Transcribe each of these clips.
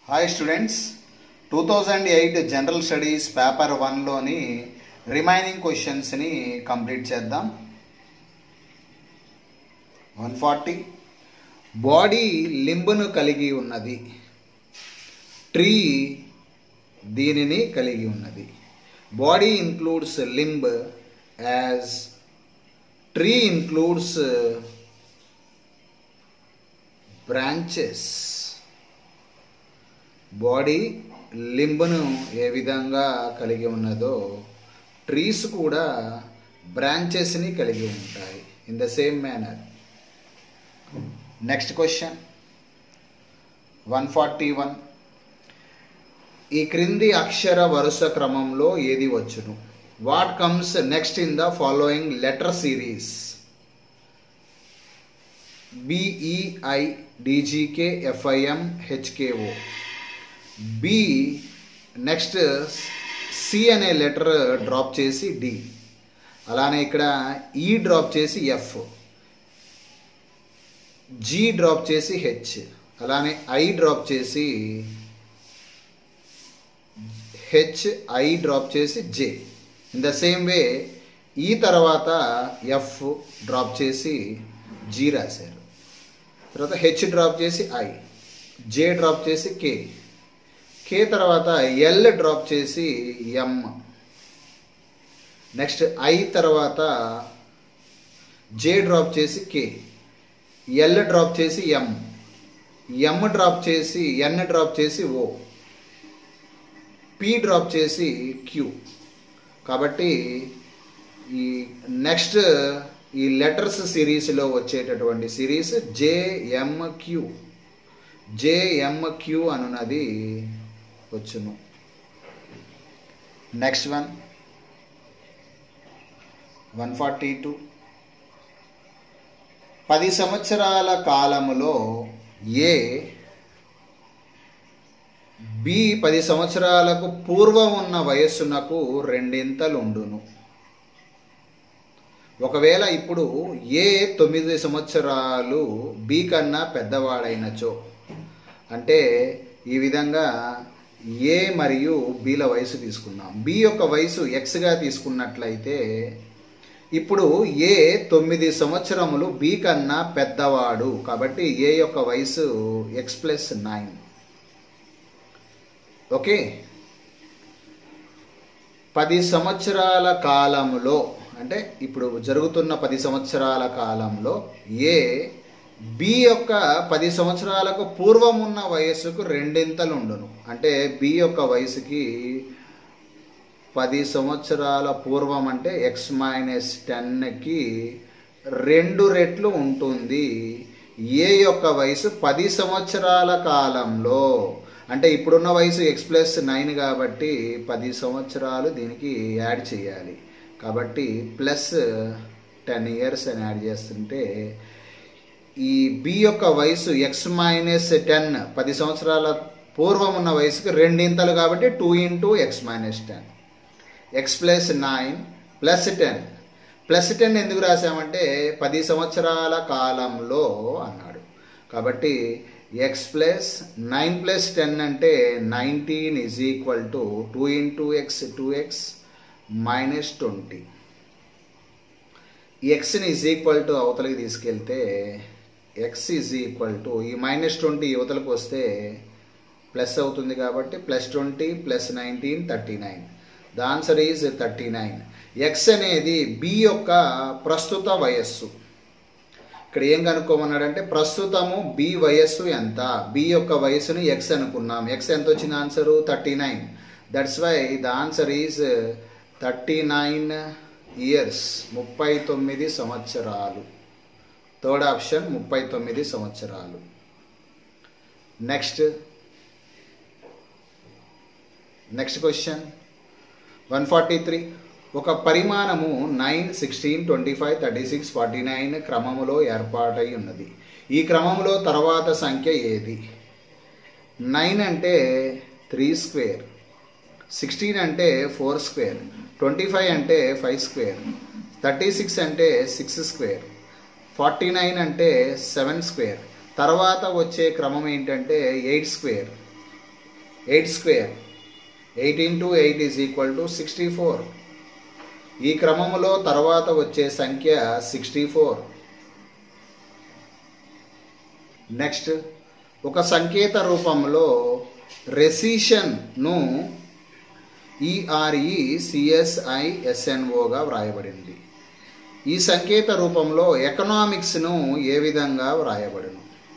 hi students two thousand eight general studies paper వన్లోని remaining క్వశ్చన్స్ని complete చేద్దాం one forty body లింబును కలిగి ఉన్నది ట్రీ దీనిని కలిగి ఉన్నది body includes limb as tree includes branches body లింబును ఏ విధంగా కలిగి ఉన్నదో ట్రీస్ కూడా బ్రాంచెస్ని కలిగి ఉంటాయి in the same manner next question one forty one ఈ క్రింది అక్షర వరుస క్రమంలో ఏది వచ్చును what comes next in the following letter series BEI DGK FIM HKO B next C అనే లెటర్ డ్రాప్ చేసి డి అలానే ఇక్కడ ఈ డ్రాప్ చేసి ఎఫ్ జీ డ్రాప్ చేసి హెచ్ అలానే ఐ డ్రాప్ చేసి హెచ్ ఐ డ్రాప్ చేసి J in the same way ఈ తర్వాత ఎఫ్ డ్రాప్ చేసి జీ రాశారు తర్వాత హెచ్ డ్రాప్ చేసి ఐ జే డ్రాప్ చేసి కే కే తర్వాత ఎల్ డ్రాప్ చేసి ఎం నెక్స్ట్ ఐ తర్వాత జే డ్రాప్ చేసి కే ఎల్ డ్రాప్ చేసి ఎం ఎం డ్రాప్ చేసి ఎన్ డ్రాప్ చేసి ఓ పి డ్రాప్ చేసి క్యూ కాబట్టి ఈ నెక్స్ట్ ఈ లెటర్స్ సిరీస్లో వచ్చేటటువంటి సిరీస్ జేఎంక్యూ జేఎంక్యూ అనున్నది వచ్చును next one one forty two పది సంవత్సరాల కాలములో ఏ బి పది సంవత్సరాలకు పూర్వం ఉన్న వయస్సునకు రెండింతలుండును ఒకవేళ ఇప్పుడు ఏ తొమ్మిది సంవత్సరాలు బి కన్నా పెద్దవాడైనచో అంటే ఈ విధంగా ఏ మరియు బిల వయసు తీసుకున్నాం బి యొక్క వయసు ఎక్స్గా తీసుకున్నట్లయితే ఇప్పుడు ఏ తొమ్మిది సంవత్సరములు బి కన్నా పెద్దవాడు కాబట్టి ఏ యొక్క వయసు ఎక్స్ ప్లస్ నైన్ ఓకే పది సంవత్సరాల కాలంలో అంటే ఇప్పుడు జరుగుతున్న పది సంవత్సరాల కాలంలో ఏ బి యొక్క పది సంవత్సరాలకు పూర్వం ఉన్న వయస్సుకు రెండింతలు ఉండును అంటే బి యొక్క వయసుకి పది సంవత్సరాల పూర్వం అంటే ఎక్స్ మైనస్ టెన్కి రెండు రెట్లు ఉంటుంది ఏ యొక్క వయసు పది సంవత్సరాల కాలంలో అంటే ఇప్పుడున్న వయసు ఎక్స్ ప్లస్ నైన్ కాబట్టి పది సంవత్సరాలు దీనికి యాడ్ చేయాలి కాబట్టి ప్లస్ టెన్ ఇయర్స్ అని యాడ్ చేస్తుంటే ఈ బి యొక్క వయసు ఎక్స్ మైనస్ టెన్ పది సంవత్సరాల పూర్వం ఉన్న వయసుకి రెండింతలు కాబట్టి two into X minus ten X plus nine plus ten plus ten ఎందుకు రాసామంటే పది సంవత్సరాల కాలంలో అన్నాడు కాబట్టి X plus nine plus ten అంటే nineteen is equal to two into X two X minus twenty ఎక్స్ని ఈజ్ ఈక్వల్ టు అవతలకి తీసుకెళ్తే ఎక్స్ ఈజ్ ఈక్వల్ టు ఈ మైనస్ ట్వంటీ యువతలకు వస్తే ప్లస్ అవుతుంది కాబట్టి plus twenty plus nineteen thirty nine the answer is thirty nine X అనేది B యొక్క ప్రస్తుత వయస్సు ఇక్కడ ఏం కనుక్కోమన్నాడంటే ప్రస్తుతము బి వయస్సు ఎంత బి యొక్క వయస్సును ఎక్స్ అనుకున్నాం ఎక్స్ ఎంత వచ్చింది answer thirty nine that's why the answer is thirty nine years ముప్పై తొమ్మిది సంవత్సరాలు థర్డ్ ఆప్షన్ ముప్పై తొమ్మిది సంవత్సరాలు next next question one forty three ఒక పరిమాణము nine sixteen twenty five thirty six forty nine క్రమములో ఏర్పాటై ఉన్నది ఈ క్రమంలో తర్వాత సంఖ్య ఏది నైన్ అంటే త్రీ స్క్వేర్ సిక్స్టీన్ అంటే ఫోర్ స్క్వేర్ ట్వంటీ ఫైవ్ అంటే ఫైవ్ స్క్వేర్ థర్టీ సిక్స్ అంటే సిక్స్ స్క్వేర్ ఫార్టీ నైన్ అంటే సెవెన్ స్క్వేర్ తర్వాత వచ్చే క్రమం ఏంటంటే eight square eight square eight into eight is equal to sixty four ఈ క్రమంలో తర్వాత వచ్చే సంఖ్య సిక్స్టీ ఫోర్ నెక్స్ట్ ఒక సంకేత రూపంలో రెసిషన్ను ఈఆర్ఈ సిఎస్ఐ ఎస్ఎన్ఓగా వ్రాయబడింది ఈ సంకేత రూపంలో ఎకనామిక్స్ను ఏ విధంగా వ్రాయబడును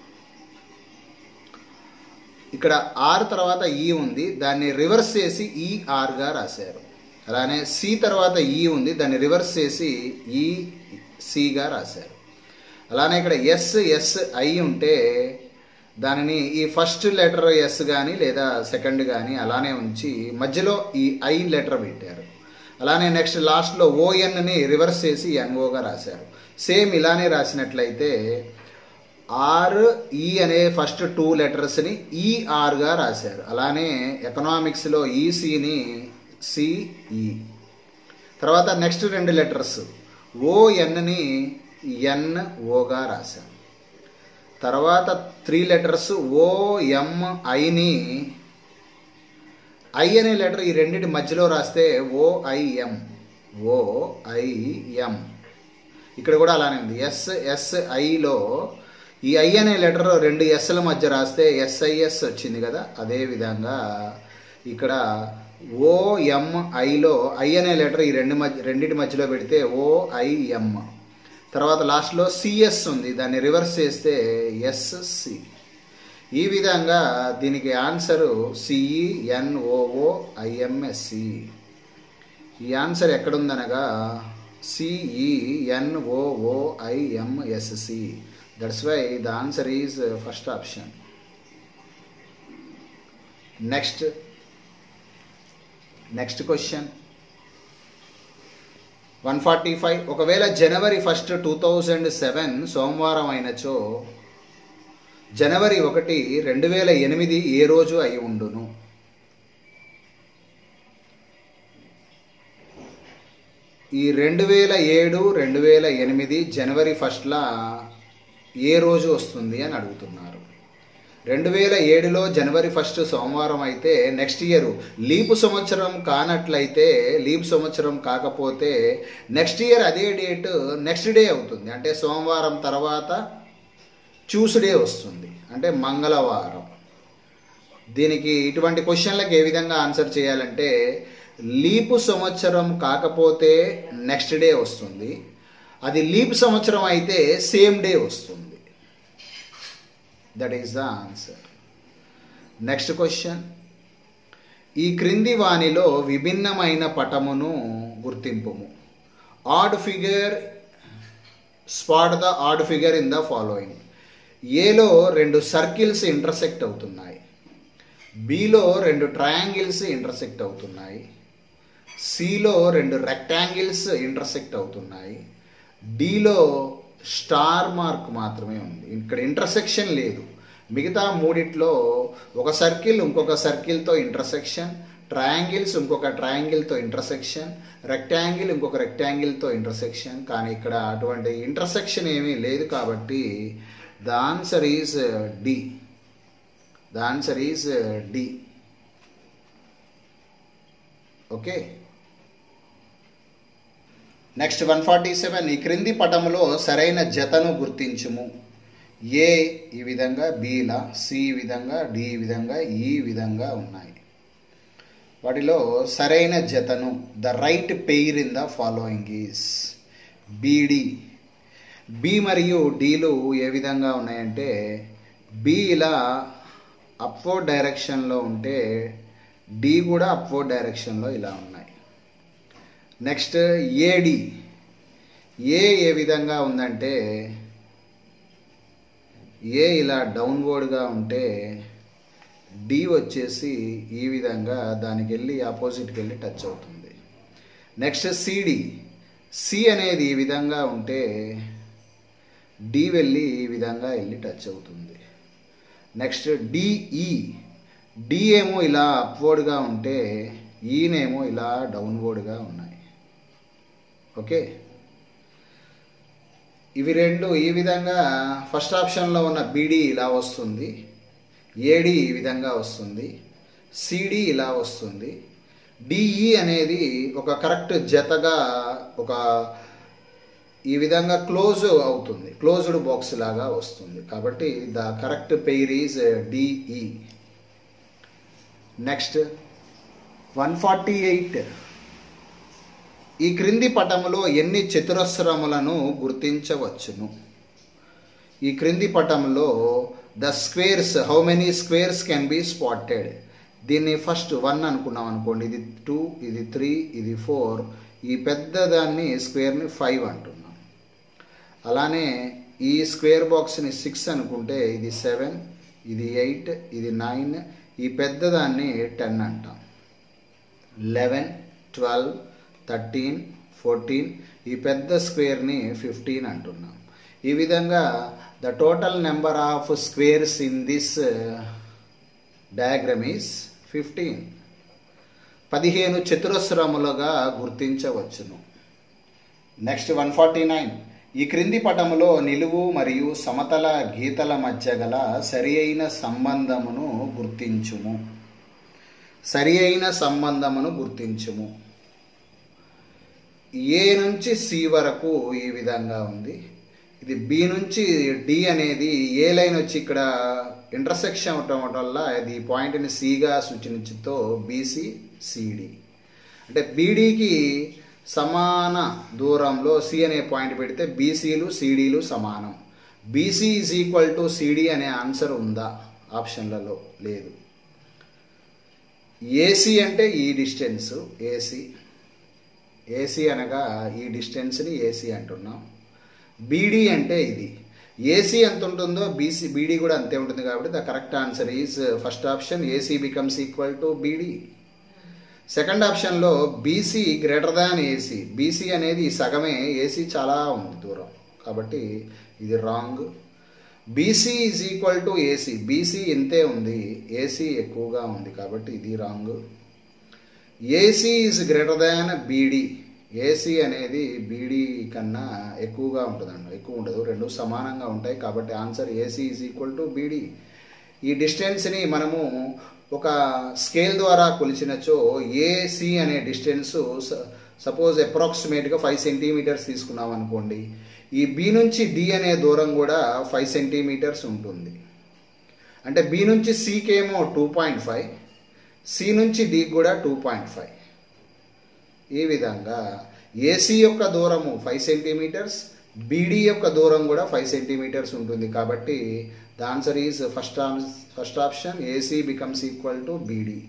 ఇక్కడ ఆర్ తర్వాత ఈ ఉంది దాన్ని రివర్స్ చేసి ఈఆర్గా రాశారు అలానే సి తర్వాత ఈ ఉంది దాన్ని రివర్స్ చేసి ఈ సిగా రాశారు అలానే ఇక్కడ ఎస్ ఎస్ ఐ ఉంటే దానిని ఈ ఫస్ట్ లెటర్ ఎస్ కానీ లేదా సెకండ్ కానీ అలానే ఉంచి మధ్యలో ఈ ఐ లెటర్ పెట్టారు అలానే నెక్స్ట్ లాస్ట్లో ఓఎన్ని రివర్స్ చేసి ఎన్ఓగా రాశారు సేమ్ ఇలానే రాసినట్లయితే ఆర్ ఈ అనే ఫస్ట్ టూ లెటర్స్ని ఈఆర్గా రాశారు అలానే ఎకనామిక్స్లో ఈసీని సిఈ తర్వాత నెక్స్ట్ రెండు లెటర్స్ ఓఎన్ని ఎన్ఓగా రాశారు తర్వాత త్రీ లెటర్స్ ఓఎంఐని ఐ అనే లెటర్ ఈ రెండింటి మధ్యలో రాస్తే ఓఐఎం ఓఐఎం ఇక్కడ కూడా అలానే ఉంది ఎస్ ఎస్ ఐలో ఈ ఐ అనే లెటర్ రెండు ఎస్ల మధ్య రాస్తే ఎస్ఐఎస్ వచ్చింది కదా అదే విధంగా ఇక్కడ ఓఎంఐలో ఐ అనే లెటర్ ఈ రెండు మధ్య రెండింటి మధ్యలో పెడితే ఓఐఎం తర్వాత లాస్ట్లో సిఎస్ ఉంది దాన్ని రివర్స్ చేస్తే ఎస్సి ఈ విధంగా దీనికి ఆన్సరు సిఈఎన్ఓఓ ఐఎంఎస్సి ఈ ఆన్సర్ ఎక్కడుందనగా CENOO IMSC that's why the answer is first option next next question one forty five ఒకవేళ జనవరి ఫస్ట్ టూ థౌజండ్ సెవెన్ సోమవారం అయినచో జనవరి ఒకటి రెండు వేల ఎనిమిది ఏ రోజు అయి ఉండును ఈ రెండు వేల ఏడు రెండు వేల ఎనిమిది జనవరి ఫస్ట్లా ఏ రోజు వస్తుంది అని అడుగుతున్నారు రెండు వేల ఏడులో జనవరి ఫస్ట్ సోమవారం అయితే నెక్స్ట్ ఇయర్ లీపు సంవత్సరం కానట్లయితే లీప్ సంవత్సరం కాకపోతే నెక్స్ట్ ఇయర్ అదే డేట్ నెక్స్ట్ డే అవుతుంది అంటే సోమవారం తర్వాత ట్యూస్డే వస్తుంది అంటే మంగళవారం దీనికి ఇటువంటి క్వశ్చన్లకు ఏ విధంగా ఆన్సర్ చేయాలంటే లీపు సంవత్సరం కాకపోతే నెక్స్ట్ డే వస్తుంది అది లీప్ సంవత్సరం అయితే సేమ్ డే వస్తుంది that is the answer next question ఈ క్రింది వానిలో విభిన్నమైన పటమును గుర్తింపుము odd figure spot the odd figure in the following ఏలో రెండు సర్కిల్స్ ఇంటర్సెక్ట్ అవుతున్నాయి బిలో రెండు ట్రయాంగిల్స్ ఇంటర్సెక్ట్ అవుతున్నాయి సిలో రెండు రెక్టాంగిల్స్ ఇంటర్సెక్ట్ అవుతున్నాయి డిలో స్టార్ మార్క్ మాత్రమే ఉంది ఇక్కడ ఇంటర్సెక్షన్ లేదు మిగతా మూడిట్లో ఒక సర్కిల్ ఇంకొక సర్కిల్తో ఇంటర్సెక్షన్ ట్రయాంగిల్స్ ఇంకొక ట్రయాంగిల్తో ఇంటర్సెక్షన్ రెక్టాంగిల్ ఇంకొక రెక్టాంగిల్తో ఇంటర్సెక్షన్ కానీ ఇక్కడ అటువంటి ఇంటర్సెక్షన్ ఏమీ లేదు కాబట్టి the answer is D the answer is D okay next one forty seven ఈ క్రింది పటములో సరైన జతను గుర్తించుము ఏ ఈ విధంగా బీలా సి ఈ విధంగా డి ఈ విధంగా ఈ విధంగా ఉన్నాయి వాటిలో సరైన జతను the right pair in the following is BD B మరియు డీలు ఏ విధంగా ఉన్నాయంటే బి ఇలా అప్వర్డ్ డైరెక్షన్లో ఉంటే డి కూడా అప్వర్డ్ డైరెక్షన్లో ఇలా ఉన్నాయి నెక్స్ట్ ఏడి ఏ ఏ విధంగా ఉందంటే ఏ ఇలా డౌన్వర్డ్గా ఉంటే డి వచ్చేసి ఈ విధంగా దానికి వెళ్ళి ఆపోజిట్కి వెళ్ళి టచ్ అవుతుంది నెక్స్ట్ సిడి సి అనేది ఈ విధంగా ఉంటే డి వెళ్ళి ఈ విధంగా వెళ్ళి టచ్ అవుతుంది నెక్స్ట్ డిఈ డి ఏమో ఇలా అప్వర్డ్గా ఉంటే ఈనేమో ఇలా డౌన్వర్డ్గా ఉన్నాయి ఓకే ఇవి రెండు ఈ విధంగా ఫస్ట్ ఆప్షన్లో ఉన్న బీడీ ఇలా వస్తుంది ఏడి ఈ విధంగా వస్తుంది సిడి ఇలా వస్తుంది డిఈ అనేది ఒక కరెక్ట్ జతగా ఒక ఈ విధంగా క్లోజ్ అవుతుంది క్లోజ్డ్ బాక్స్ లాగా వస్తుంది కాబట్టి the correct pair is DE next one forty eight ఈ క్రింది పటములో ఎన్ని చతురస్రములను గుర్తించవచ్చును ఈ క్రింది పటంలో the squares how many squares can be spotted దీన్ని ఫస్ట్ వన్ అనుకున్నాం అనుకోండి ఇది టూ ఇది త్రీ ఇది ఫోర్ ఈ పెద్ద దాన్ని స్క్వేర్ని ఫైవ్ అంటున్నాం అలానే ఈ స్క్వేర్ బాక్స్ని సిక్స్ అనుకుంటే ఇది సెవెన్ ఇది ఎయిట్ ఇది నైన్ ఈ పెద్దదాన్ని టెన్ అంటాం లెవెన్ ట్వెల్వ్ థర్టీన్ ఫోర్టీన్ ఈ పెద్ద స్క్వేర్ని ఫిఫ్టీన్ అంటున్నాం ఈ విధంగా the total number of squares in this diagram is fifteen పదిహేను చతురస్రములుగా గుర్తించవచ్చును నెక్స్ట్ వన్ ఫార్టీ నైన్ ఈ క్రింది పటములో నిలువు మరియు సమతల గీతల మధ్య గల సరి అయిన సంబంధమును గుర్తించుము సరి అయిన సంబంధమును గుర్తించుము ఏ నుంచి సి వరకు ఈ విధంగా ఉంది ఇది బి నుంచి డి అనేది ఏ లైన్ వచ్చి ఇక్కడ ఇంటర్సెక్షన్ అవటం వల్ల ఇది పాయింట్ని సిగా సూచించుతో బీసీ సిడి అంటే బీడీకి సమాన దూరంలో సి అనే పాయింట్ పెడితే బీసీలు సిడీలు సమానం BC is equal to CD అనే ఆన్సర్ ఉందా ఆప్షన్లలో లేదు ఏసీ అంటే ఈ డిస్టెన్స్ ఏసీ ఏసీ అనగా ఈ డిస్టెన్స్ని ఏసీ అంటున్నాం బీడీ అంటే ఇది ఏసీ ఎంత ఉంటుందో బీసీ బీడీ కూడా అంతే ఉంటుంది కాబట్టి the correct answer is first option AC becomes equal to BD second ఆప్షన్లో BC greater than AC BC అనేది సగమే ఏసీ చాలా ఉంది దూరం కాబట్టి ఇది wrong BC is equal to AC BC ఇంతే ఉంది ఏసీ ఎక్కువగా ఉంది కాబట్టి ఇది wrong AC is greater than BD AC అనేది బీడీ కన్నా ఎక్కువగా ఉంటుందండి ఎక్కువ ఉండదు రెండు సమానంగా ఉంటాయి కాబట్టి answer AC is equal to BD ఈ డిస్టెన్స్ని మనము ఒక స్కేల్ ద్వారా కొలిచినచో ఏసీ అనే డిస్టెన్స్ సపోజ్ అప్రాక్సిమేట్గా ఫైవ్ సెంటీమీటర్స్ తీసుకున్నాం అనుకోండి ఈ బి నుంచి డి అనే దూరం కూడా ఫైవ్ సెంటీమీటర్స్ ఉంటుంది అంటే బి నుంచి సికి ఏమో టూ పాయింట్ ఫైవ్ సి నుంచి డి కూడా టూ పాయింట్ ఫైవ్ ఈ విధంగా ఏసీ యొక్క దూరము ఫైవ్ సెంటీమీటర్స్ బీడీ యొక్క దూరం కూడా ఫైవ్ సెంటీమీటర్స్ ఉంటుంది కాబట్టి the answer is first first option AC becomes equal to BD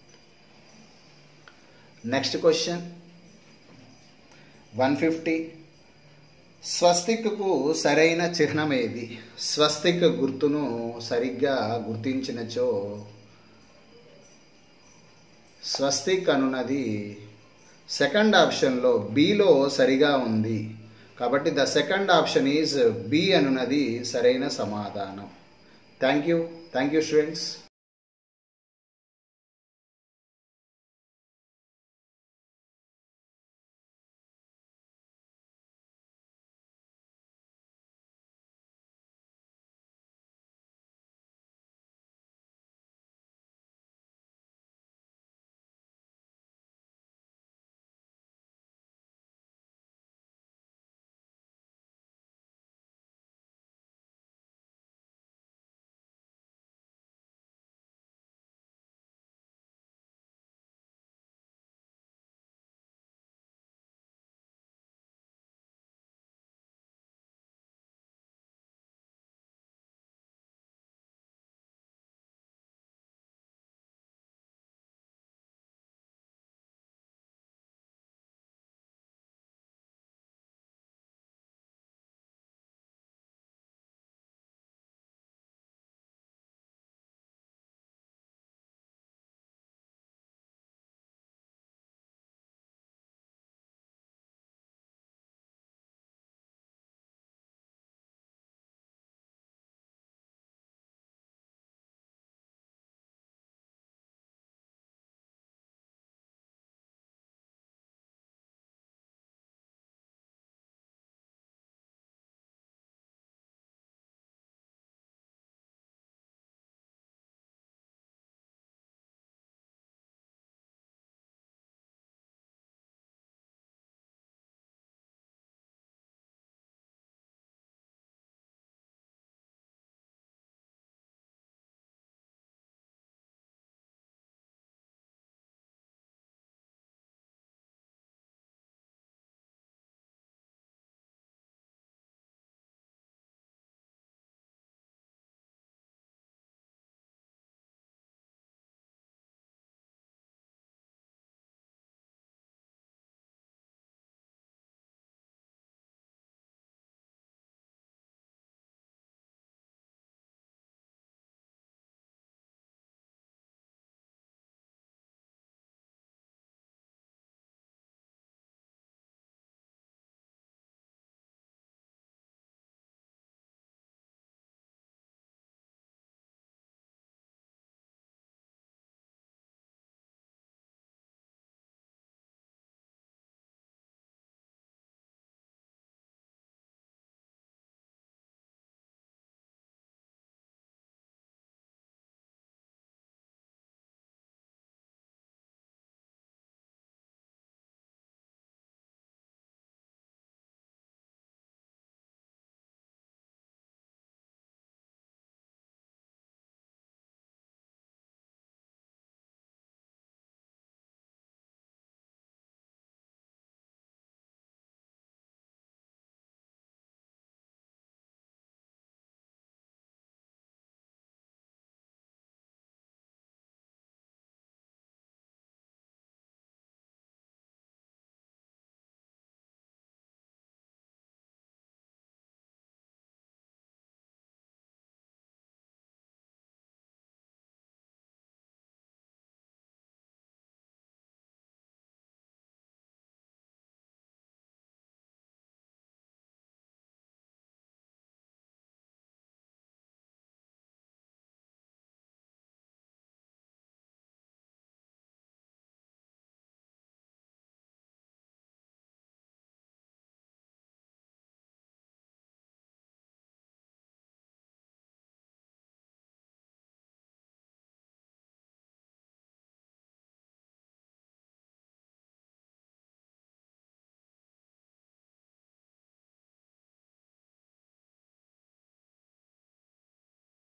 next question one fifty స్వస్తిక్కు సరైన చిహ్నం ఏది స్వస్తిక్ గుర్తును సరిగ్గా గుర్తించినచో స్వస్తిక్ అనున్నది సెకండ్ ఆప్షన్లో బిలో సరిగా ఉంది కాబట్టి the second option is B అనున్నది సరైన సమాధానం thank you thank you students